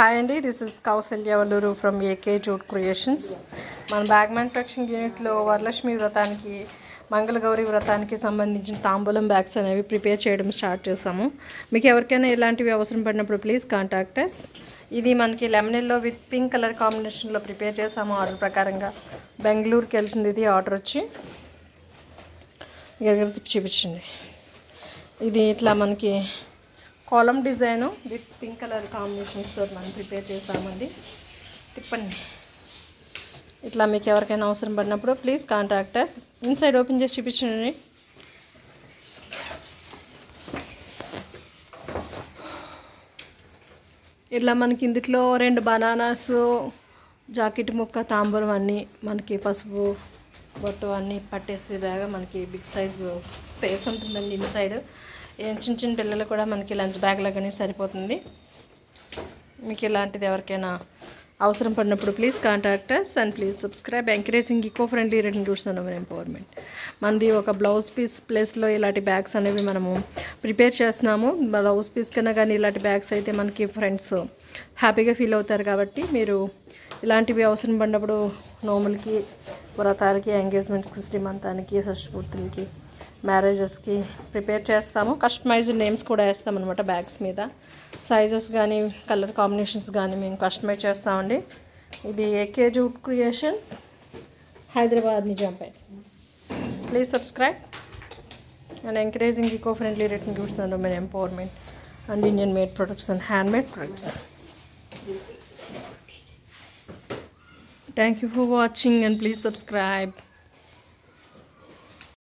hi అండి this is Kausalya Valluru from AK jute creations మన bag manufacturing యూనిట్లో వరలక్ష్మి వ్రతానికి మంగళగౌరి వ్రతానికి సంబంధించిన తాంబూలం బ్యాగ్స్ అనేవి ప్రిపేర్ చేయడం స్టార్ట్ చేసాము మీకు ఎవరికైనా ఇలాంటివి అవసరం పడినప్పుడు ప్లీజ్ కాంటాక్ట్ అస్ ఇది మనకి లెమనెల్లో విత్ పింక్ కలర్ కాంబినేషన్లో ప్రిపేర్ చేసాము ఆర్డర్ ప్రకారంగా బెంగళూరుకి వెళ్తుంది ఇది ఆర్డర్ వచ్చి దగ్గర తిప్పి చూపించండి ఇది ఇట్లా మనకి కాలం డిజైన్ విత్ పింక్ కలర్ కాంబినేషన్స్తో మనం ప్రిపేర్ చేసామండి తిప్పండి ఇట్లా మీకు ఎవరికైనా అవసరం పడినప్పుడు please contact us inside open చేసి చూపించండి ఇట్లా మనకి ఇందులో రెండు బనానాస్ జాకెట్ ముక్క తాంబూలం అన్నీ మనకి పసుపు బొట్టు అన్నీ పట్టేసేలాగా మనకి బిగ్ సైజు స్పేస్ ఉంటుందండి ఇన్సైడ్ చిన్న చిన్న పిల్లలు కూడా మనకి లంచ్ బ్యాగ్లో కానీ సరిపోతుంది మీకు ఇలాంటిది ఎవరికైనా అవసరం పడినప్పుడు please contact us and please subscribe encouraging eco friendly return roots and empowerment మనది ఒక బ్లౌజ్ పీస్ ప్లేస్లో ఇలాంటి బ్యాగ్స్ అనేవి మనము ప్రిపేర్ చేస్తున్నాము బ్లౌజ్ పీస్ కన్నా కానీ ఇలాంటి బ్యాగ్స్ అయితే మనకి ఫ్రెండ్స్ హ్యాపీగా ఫీల్ అవుతారు కాబట్టి మీరు ఇలాంటివి అవసరం పడినప్పుడు నోములకి వ్రతాలకి ఎంగేజ్మెంట్స్కి శ్రీమంతానికి షష్ఠపూర్తులకి మ్యారేజెస్కి ప్రిపేర్ చేస్తాము కస్టమైజ్డ్ నేమ్స్ కూడా వేస్తాం అనమాట బ్యాగ్స్ మీద సైజెస్ కానీ కలర్ కాంబినేషన్స్ కానీ మేము కస్టమైజ్ చేస్తామండి ఇది AK jute creations Hyderabad Nizampet please subscribe and encouraging eco friendly return goods and women empowerment and Indian made products and hand made products thank you for watching and please subscribe